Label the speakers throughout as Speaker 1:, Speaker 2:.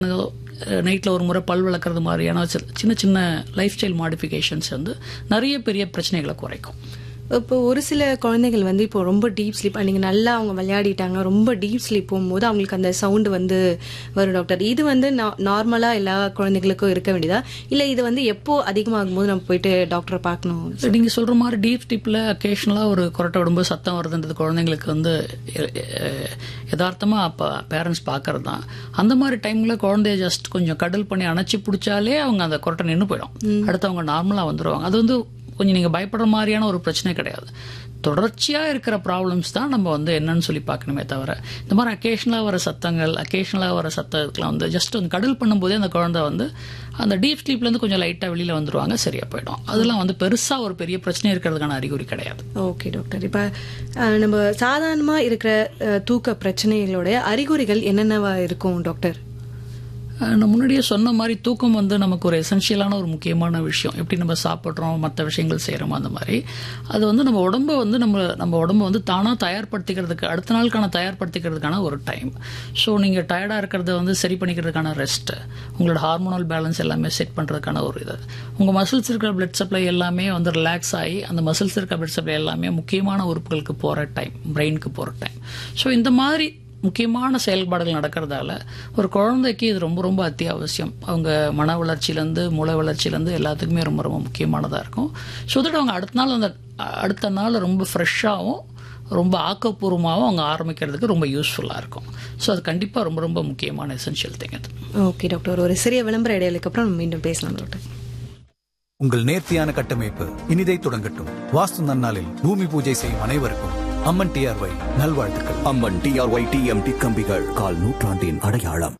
Speaker 1: நைட்டில் ஒரு முறை பல் விளக்குறது மாதிரியான சில- சின்ன சின்ன லைஃப் ஸ்டைல் மாடிஃபிகேஷன்ஸ் வந்து நிறைய பெரிய பிரச்சனைகளை குறைக்கும்
Speaker 2: இப்போ ஒரு சில குழந்தைகள் வந்து இப்போ ரொம்ப டீப் ஸ்லீப் நீங்க நல்லா அவங்க விளையாடிட்டாங்க ரொம்ப டீப் ஸ்லீப் போகும்போது அவங்களுக்கு அந்த சவுண்ட் வந்து வரும் டாக்டர் இது வந்து நார்மலா எல்லா குழந்தைகளுக்கும் இருக்க வேண்டியதா இல்ல இது வந்து எப்போ அதிகமாகும் போது நம்ம போயிட்டு டாக்டரை பார்க்கணும்
Speaker 1: நீங்க சொல்ற மாதிரி டீப் ஸ்லீப்ல அக்கேஷனலா ஒரு கொரட்டை விடும்போது சத்தம் வருதுன்றது குழந்தைங்களுக்கு வந்து எ- எ- யதார்த்தமா அப்ப பேரண்ட்ஸ் பாக்குறது தான் அந்த மாதிரி டைம்ல குழந்தைய ஜஸ்ட் கொஞ்சம் கடல் பண்ணி அணைச்சி பிடிச்சாலே அவங்க அந்த கொரட்டை நின்று போயிடும் அடுத்து அவங்க நார்மலா வந்துருவாங்க அது வந்து கொஞ்சம் நீங்க பயப்படுற மாதிரியான ஒரு பிரச்சனை கிடையாது தொடர்ச்சியா இருக்கிற ப்ராப்ளம்ஸ் தான் நம்ம வந்து என்னன்னு சொல்லி பார்க்கணுமே தவிர இந்த மாதிரி அக்கேஷனலா வர சத்தங்கள் அக்கேஷனலா வர சத்தத்துக்குலாம் வந்து ஜஸ்ட் வந்து கடல் பண்ணும்போதே அந்த குழந்தை வந்து அந்த டீப் ஸ்லீப்ல இருந்து கொஞ்சம் லைட்டா வெளியில வந்துருவாங்க சரியா போயிடும் அதெல்லாம் வந்து பெருசா ஒரு பெரிய பிரச்சனை இருக்கிறதுக்கான அறிகுறி கிடையாது
Speaker 2: ஓகே டாக்டர் இப்ப அஹ், நம்ம சாதாரணமா இருக்கிற அஹ், தூக்க பிரச்சனைகளோட அறிகுறிகள் என்னென்னவா இருக்கும் டாக்டர்
Speaker 1: அஹ் நான் முன்னாடியே சொன்ன மாதிரி தூக்கம் வந்து நமக்கு ஒரு எசென்ஷியலான ஒரு முக்கியமான விஷயம் எப்படி நம்ம சாப்பிட்றோம் மற்ற விஷயங்கள் செய்கிறோமோ அந்த மாதிரி அது வந்து நம்ம உடம்ப வந்து நம்ம நம்ம உடம்ப வந்து தானாக தயார்படுத்திக்கிறதுக்கு அடுத்த நாளுக்கான தயார்படுத்திக்கிறதுக்கான ஒரு டைம் ஸோ நீங்கள் டயர்டாக இருக்கிறத வந்து சரி பண்ணிக்கிறதுக்கான ரெஸ்ட் உங்களோட ஹார்மோனல் பேலன்ஸ் எல்லாமே செட் பண்ணுறதுக்கான ஒரு இது உங்கள் மசில்ஸ் இருக்கிற பிளட் சப்ளை எல்லாமே வந்து ரிலாக்ஸ் ஆகி அந்த மசில்ஸ் இருக்கிற பிளட் சப்ளை எல்லாமே முக்கியமான உறுப்புகளுக்கு போகிற டைம் பிரெயினுக்கு போகிற டைம் ஸோ இந்த மாதிரி முக்கியமான செயல்பாடுகள் நடக்கிறதால ஒரு குழந்தைக்கு இது ரொம்ப ரொம்ப அத்தியாவசியம் அவங்க மன வளர்ச்சியிலேருந்து மூளை வளர்ச்சியிலேருந்து எல்லாத்துக்குமே ரொம்ப ரொம்ப முக்கியமானதாக இருக்கும் ஸோ தட் அவங்க அடுத்த நாள் அந்த அடுத்த நாள் ரொம்ப ஃப்ரெஷ்ஷாகவும் ரொம்ப ஆக்கப்பூர்வமாகவும் அவங்க ஆரம்பிக்கிறதுக்கு ரொம்ப யூஸ்ஃபுல்லாக இருக்கும் ஸோ அது கண்டிப்பாக ரொம்ப ரொம்ப முக்கியமான எசென்ஷியல் திங் அது
Speaker 2: ஓகே டாக்டர் ஒரு சிறிய விளம்பர இடைவெளிக்கு அப்புறம் நம்ம மீண்டும் பேசலாம் டாக்டர்
Speaker 3: உங்கள் நேர்த்தியான கட்டமைப்பு இனிதை தொடங்கட்டும் வாஸ்து நன்னாளில் பூமி பூஜை செய்யும் அனைவருக்கும் அம்மன் டிஆர்ஒய் நல்வாழ்த்துக்கள்
Speaker 4: அம்மன் டிஆர்ஒய் டிஎம்டி கம்பிகள் கால் நூற்றாண்டின் அடையாளம்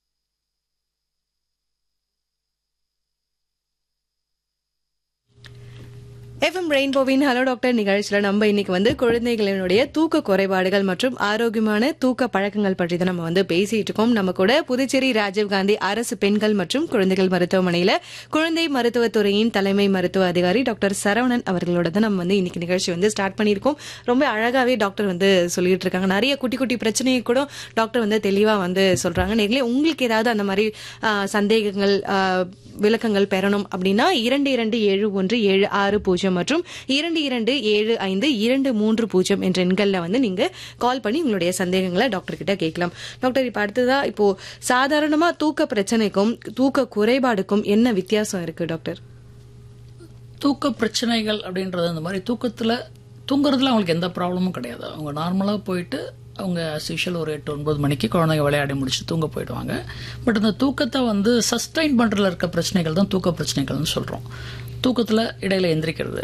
Speaker 2: எஃப்எம் ரெயின்போவின் ஹலோ டாக்டர் நிகழ்ச்சியில் நம்ம இன்னைக்கு வந்து குழந்தைகளினுடைய தூக்க குறைபாடுகள் மற்றும் ஆரோக்கியமான தூக்க பழக்கங்கள் பற்றி தான் நம்ம வந்து பேசிட்டு இருக்கோம் நம்ம கூட புதுச்சேரி ராஜீவ்காந்தி அரசு பெண்கள் மற்றும் குழந்தைகள் மருத்துவமனையில குழந்தை மருத்துவத்துறையின் தலைமை மருத்துவ அதிகாரி டாக்டர் சரவணன் அவர்களோட தான் நம்ம வந்து இன்னைக்கு நிகழ்ச்சி வந்து ஸ்டார்ட் பண்ணியிருக்கோம் ரொம்ப அழகாவே டாக்டர் வந்து சொல்லிட்டு இருக்காங்க நிறைய குட்டி குட்டி பிரச்சனையை கூட டாக்டர் வந்து தெளிவா வந்து சொல்றாங்க நேர்களே உங்களுக்கு ஏதாவது அந்த மாதிரி ஆ, சந்தேகங்கள் ஆ, விளக்கங்கள் பெறணும் அப்படின்னா இரண்டு இரண்டு ஏழு ஒன்று ஏழு ஆறு பூஜ்ஜியம் மற்றும் இரண்டு இரண்டு ஏழு ஐந்து இரண்டு மூன்று பூஜ்ஜியம் என்ற எண்கள்ல வந்து நீங்க கால் பண்ணி உங்களுடைய சந்தேகங்களை டாக்டர் கிட்ட கேட்கலாம் டாக்டர் இப்ப அடுத்ததா இப்போ சாதாரணமா தூக்க பிரச்சனைக்கும் தூக்க குறைபாடுக்கும் என்ன வித்தியாசம் இருக்கு டாக்டர்
Speaker 1: தூக்க பிரச்சனைகள் அப்படின்றது அந்த மாதிரி தூக்கத்தில் தூங்குறதுல அவங்களுக்கு எந்த ப்ராப்ளமும் கிடையாது அவங்க நார்மலாக போயிட்டு அவங்க அஸ்யூஷுவல் ஒரு எட்டு ஒன்பது மணிக்கு குழந்தைங்க விளையாடி முடிச்சு தூங்க போயிடுவாங்க பட் அந்த தூக்கத்தை வந்து சஸ்டைன் பண்ணுறதுல இருக்க பிரச்சனைகள் தான் தூக்க பிரச்சனைகள்னு சொல்கிறோம் தூக்கத்தில் இடையில எந்திரிக்கிறது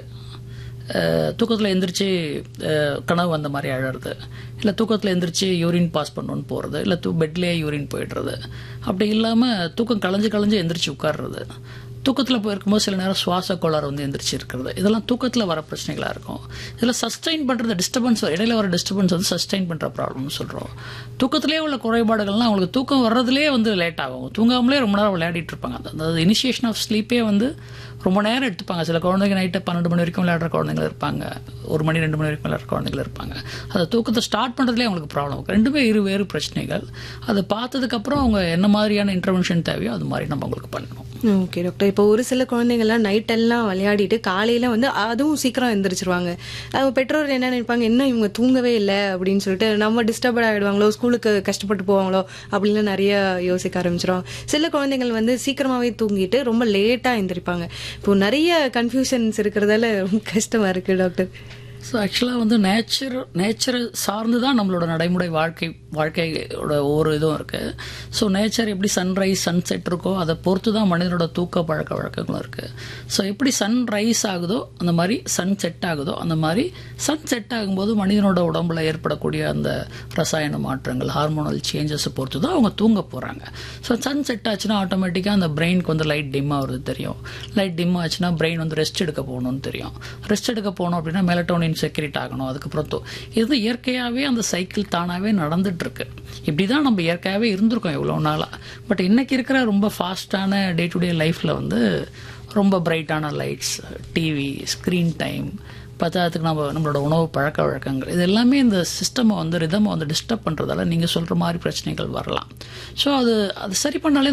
Speaker 1: தூக்கத்தில் எந்திரிச்சு அஹ், கனவு வந்த மாதிரி அழறது இல்லை தூக்கத்தில் எந்திரிச்சு யூரின் பாஸ் பண்ணணும்னு போகிறது இல்லை தூ பெட்லேயே யூரின் போயிடுறது அப்படி இல்லாமல் தூக்கம் களைஞ்சு களைஞ்சு எந்திரிச்சு உட்கார்றது தூக்கத்தில் போயிருக்கும்போது சில நேரம் சுவாச கோளாறு வந்து எந்திரிச்சு இருக்கிறது இதெல்லாம் தூக்கத்தில் வர பிரச்சனைகளாக இருக்கும் இதில் சஸ்டைன் பண்ணுறது டிஸ்டர்பன்ஸ் இடையில வர டிஸ்டர்பன்ஸ் வந்து சஸ்டைன் பண்ணுற ப்ராப்ளம்னு சொல்கிறோம் தூக்கத்திலே உள்ள குறைபாடுகள்லாம் அவங்களுக்கு தூக்கம் வர்றதுலேயே வந்து லேட் ஆகும் தூங்காமலே ரொம்ப நேரம் விளையாடிட்டு இருப்பாங்க அந்த- அதாவது இனிஷியேஷன் ஆஃப் ஸ்லீப்பே வந்து ரொம்ப நேரம் எடுத்துப்பாங்க சில குழந்தைங்க நைட்டு பன்னெண்டு மணி வரைக்கும் விளையாடுற குழந்தைங்க இருப்பாங்க ஒரு மணி ரெண்டு மணி வரைக்கும் விளையாடுற குழந்தைங்க இருப்பாங்க அந்த தூக்கத்தை ஸ்டார்ட் பண்ணுறதுலேயே அவங்களுக்கு ப்ராப்ளம் இருக்கும் ரெண்டுமே இரு வேறு பிரச்சனைகள் அதை பார்த்ததுக்கப்புறம் அவங்க என்ன மாதிரியான இன்டர்வென்ஷன் தேவையோ அது மாதிரி நம்ம அவங்களுக்கு பண்ணணும்
Speaker 2: ஓகே டாக்டர் இப்போ ஒரு சில குழந்தைங்கள்லாம் நைட் எல்லாம் விளையாடிட்டு காலையில வந்து அதுவும் சீக்கிரம் எந்திரிச்சிருவாங்க அவங்க பெற்றோர் என்ன நினைப்பாங்க என்ன இவங்க தூங்கவே இல்லை அப்படின்னு சொல்லிட்டு நம்ம டிஸ்டர்ப் ஆயிடுவாங்களோ ஸ்கூலுக்கு கஷ்டப்பட்டு போவாங்களோ அப்படின்னு நிறைய யோசிக்க ஆரம்பிச்சிடும் சில குழந்தைகள் வந்து சீக்கிரமாவே தூங்கிட்டு ரொம்ப லேட்டா எந்திரிப்பாங்க இப்போ நிறைய கன்ஃபியூஷன்ஸ் இருக்கிறதால ரொம்ப கஷ்டமா இருக்கு டாக்டர்
Speaker 1: ஸோ ஆக்சுவலாக வந்து நேச்சர் நேச்சரை சார்ந்து தான் நம்மளோட நடைமுறை வாழ்க்கை வாழ்க்கையோட ஒவ்வொரு இதுவும் இருக்குது ஸோ நேச்சர் எப்படி சன்ரைஸ் சன்செட் இருக்கோ அதை பொறுத்து தான் மனிதனோட தூக்க பழக்க வழக்கங்களும் இருக்குது ஸோ எப்படி சன் ரைஸ் ஆகுதோ அந்த மாதிரி சன் செட் ஆகுதோ அந்த மாதிரி சன் செட் ஆகும்போது மனிதனோட உடம்புல ஏற்படக்கூடிய அந்த ரசாயன மாற்றங்கள் ஹார்மோனல் சேஞ்சஸை பொறுத்து தான் அவங்க தூங்க போகிறாங்க ஸோ சன் செட் ஆச்சுன்னா ஆட்டோமேட்டிக்காக அந்த பிரெயினுக்கு வந்து லைட் டிம் ஆகுறது தெரியும் லைட் டிம் ஆச்சுன்னா பிரெயின் வந்து ரெஸ்ட் எடுக்க போகணும்னு தெரியும் ரெஸ்ட் எடுக்க போகணும் அப்படின்னா மெலட்டோனின் செக்ரேட் ஆகணும் அதுக்கப்புறம் தூ- இது இயற்கையாகவே அந்த சைக்கிள் தானாகவே நடந்துட்டு இருக்கு இப்படி தான் நம்ம இயற்கையாகவே இருந்திருக்கோம் இவ்வளோ நாளாக பட் இன்னைக்கு இருக்கிற ரொம்ப ஃபாஸ்டான டே டு டே லைஃப்பில் வந்து ரொம்ப பிரைட்டான லைட்ஸ் டிவி ஸ்க்ரீன் டைம் பத்தாயிரத்துக்கு நம்ம நம்மளோட உணவு பழக்க வழக்கங்கள் இது எல்லாமே இந்த சிஸ்டமை வந்து ரிதமை வந்து டிஸ்டர்ப் பண்ணுறதால நீங்கள் சொல்கிற மாதிரி பிரச்சனைகள் வரலாம் ஸோ அது அது சரி பண்ணாலே